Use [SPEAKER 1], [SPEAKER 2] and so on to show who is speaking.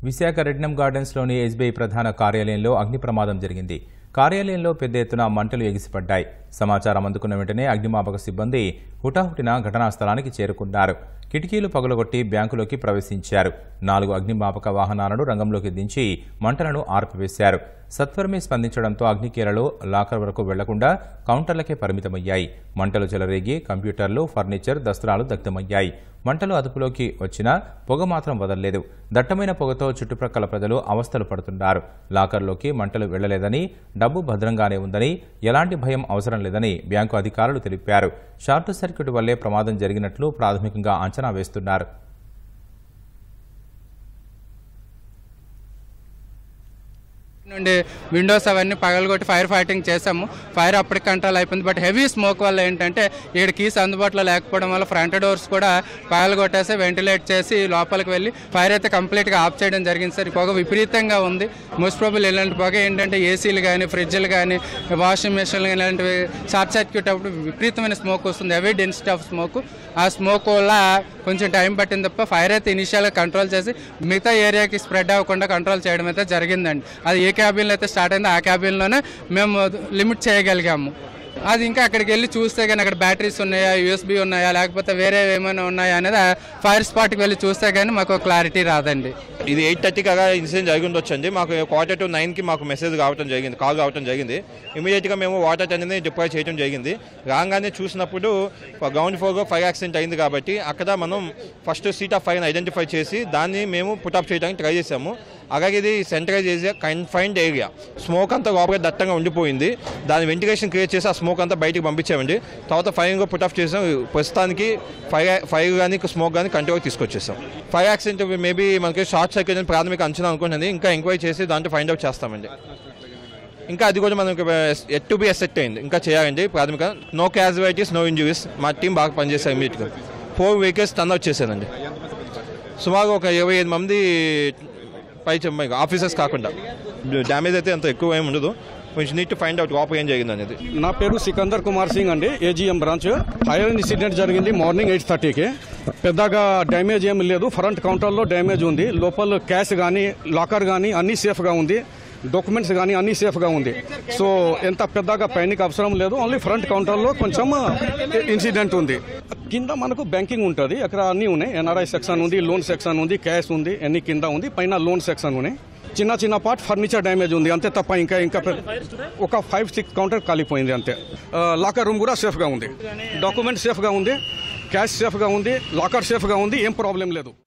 [SPEAKER 1] Visakha రెడ్నం గార్డెన్స్లోని SBI ప్రధాన కార్యాలయంలో అగ్ని ప్రమాదం జరిగింది కార్యాలయంలో పెద్ద ఎత్తున మంటలు ఎగిసిపడ్డాయి సమాచారం అందుకున్న వెంటనే అగ్నిమాపక సిబ్బంది హుటాహుటిన ఘటనా స్థలానికి చేరుకున్నారు కిటికీలు పగులగొట్టి బ్యాంకులోకి ప్రవేశించారు నాలుగు అగ్నిమాపక వాహనాలను రంగంలోకి దించి మంటలను ఆర్పివేశారు సత్వరమే స్పందించడంతో అగ్నికీలలు లాకర్ వరకు వెళ్లకుండా కౌంటర్లకే పరిమితమయ్యాయి మంటలు చెలరేగి కంప్యూటర్లు ఫర్నిచర్ దస్త్రాలు దగ్ధమయ్యాయి మంటలు అదుపులోకి వచ్చినా పొగ మాత్రం వదలలేదు దట్టమైన పొగతో చుట్టుప్రక్కల ప్రజలు అవస్థలు పడుతున్నారు లాకర్లోకి మంటలు వెళ్లలేదని డబ్బు భద్రంగానే ఉందని ఎలాంటి భయం అవసరం లేదని బ్యాంకు అధికారులు తెలిపారు షార్ట్ సర్క్యూట్ వల్లే ప్రమాదం జరిగినట్లు ప్రాథమికంగా అంచనా వేస్తున్నారు
[SPEAKER 2] నుండి విండోస్ అవన్నీ పగలగొట్టి ఫైర్ ఫైటింగ్ చేసాము ఫైర్ అప్పటికి కంట్రోల్ అయిపోయింది బట్ హెవీ స్మోక్ వల్ల ఏంటంటే ఇక్కడ కీస్ అందుబాటులో లేకపోవడం వల్ల ఫ్రంట్ డోర్స్ కూడా పగలగొట్టేసి వెంటిలేట్ చేసి లోపలికి వెళ్ళి ఫైర్ అయితే కంప్లీట్గా ఆఫ్ చేయడం జరిగింది సార్ ఈ పొగ విపరీతంగా ఉంది మోస్ట్ ప్రాబుల్ ఇలాంటి పొగ ఏంటంటే ఏసీలు కానీ ఫ్రిడ్జ్లు కానీ వాషింగ్ మెషిన్లు కానీ ఇలాంటివి షార్ట్ సర్క్యూట్ అప్పుడు విపరీతమైన స్మోక్ వస్తుంది హెవీ డెన్సిటీ ఆఫ్ స్మోక్ ఆ స్మోక్ వల్ల కొంచెం టైం పట్టింది తప్ప ఫైర్ అయితే ఇనిషియల్గా కంట్రోల్ చేసి మిగతా ఏరియాకి స్ప్రెడ్ అవ్వకుండా కంట్రోల్ చేయడం అయితే జరిగిందండి అది ఏ క్యాబిన్లో అయితే స్టార్ట్ అయిందో ఆ క్యాబిన్లోనే మేము లిమిట్ చేయగలిగాము అది ఇంకా అక్కడికి వెళ్ళి చూస్తే కానీ అక్కడ బ్యాటరీస్ ఉన్నాయా యూఎస్బీ ఉన్నాయా లేకపోతే వేరే ఏమైనా ఉన్నాయా అనేది ఫైర్ స్పాట్కి వెళ్ళి చూస్తే కానీ మాకు క్లారిటీ రాదండి
[SPEAKER 3] ఇది ఎయిట్ థర్టీకి అలా ఇన్సిడెంట్ జరిగి ఉండొచ్చండి మాకు క్వార్టర్ టు నైన్కి మాకు మెసేజ్ కావడం జరిగింది కాల్ కావడం జరిగింది ఇమీడియట్గా మేము వాటర్ అనేది డిప్లాయ్ చేయడం జరిగింది రాగానే చూసినప్పుడు గ్రౌండ్ ఫ్లోర్లో ఫైర్ యాక్సిడెంట్ అయింది కాబట్టి అక్కడ మనం ఫస్ట్ సీట్ ఆఫ్ ఫైర్ని ఐడెంటిఫై చేసి దాన్ని మేము పుటప్ చేయడానికి ట్రై చేసాము అలాగే ఇది centralize area confined area smoke అంతా లోపల దట్టంగా ఉండిపోయింది దాని వెంటిలేషన్ క్రియేట్ చేసి ఆ స్మోక్ అంతా బయటికి పంపించామండి తర్వాత ఫైర్ పుట్ ఆఫ్ చేసాం ప్రస్తుతానికి ఫైర్ ఫైర్ కానీ స్మోక్ కానీ కంట్రోల్ తీసుకొచ్చేసాం ఫైర్ యాక్సిడెంట్ మేబీ మనకి షార్ట్ సర్క్యూట్ అని ప్రాథమిక అంచనా అనుకుంటుంది ఇంకా ఎంక్వైరీ చేసి దాంట్లో ఫైండ్ అవుట్ చేస్తామండి ఇంకా అది కూడా మనకి ఎట్ టు బి ఎసెక్ట్ అయింది ఇంకా చేయాలండి ప్రాథమిక నో క్యాజువాలిటీస్ నో ఇంజురీస్ మా టీం బాగా పనిచేశారు ఇమీడియట్గా ఫోర్ వెహికల్స్ టర్న్ అవుట్ చేశానండి సుమారు ఒక ఇరవై ఐదు మంది పై చెమ్మాయి ఆఫీసర్స్ కాకుండా డ్యామేజ్ అయితే అంత ఎక్కువ ఏమి ఉండదు కొంచెం నీట్ ఫైండ్ అవుట్ లోపల ఏం జరిగింది అనేది
[SPEAKER 4] నా పేరు సికందర్ కుమార్ సింగ్ అండి ఏజీఎం బ్రాంచ్ ఫైర్ ఇన్సిడెంట్ జరిగింది మార్నింగ్ ఎయిట్ థర్టీకి పెద్దగా డ్యామేజ్ ఏమి లేదు ఫ్రంట్ కౌంటర్లో డ్యామేజ్ ఉంది లోపల క్యాష్ కానీ లాకర్ కానీ అన్నీ సేఫ్గా ఉంది డాక్యుమెంట్స్ కానీ అన్నీ సేఫ్గా ఉంది సో ఎంత పెద్దగా పైనకి అవసరం లేదు ఓన్లీ ఫ్రంట్ కౌంటర్లో కొంచెం ఇన్సిడెంట్ ఉంది కింద మనకు బ్యాంకింగ్ ఉంటుంది అక్కడ అన్నీ ఉన్నాయి ఎన్ఆర్ఐ సెక్షన్ ఉంది లోన్ సెక్షన్ ఉంది క్యాష్ ఉంది అన్ని కింద ఉంది పైన లోన్ సెక్షన్ ఉన్నాయి చిన్న చిన్న పార్ట్ ఫర్నిచర్ డ్యామేజ్ ఉంది అంతే తప్ప ఇంకా ఇంకా ఒక ఫైవ్ సిక్స్ కౌంటర్ కాలిపోయింది అంతే లాకర్ రూమ్ కూడా సేఫ్గా ఉంది డాక్యుమెంట్ సేఫ్గా ఉంది క్యాష్ సేఫ్గా ఉంది లాకర్ సేఫ్గా ఉంది ఏం ప్రాబ్లం లేదు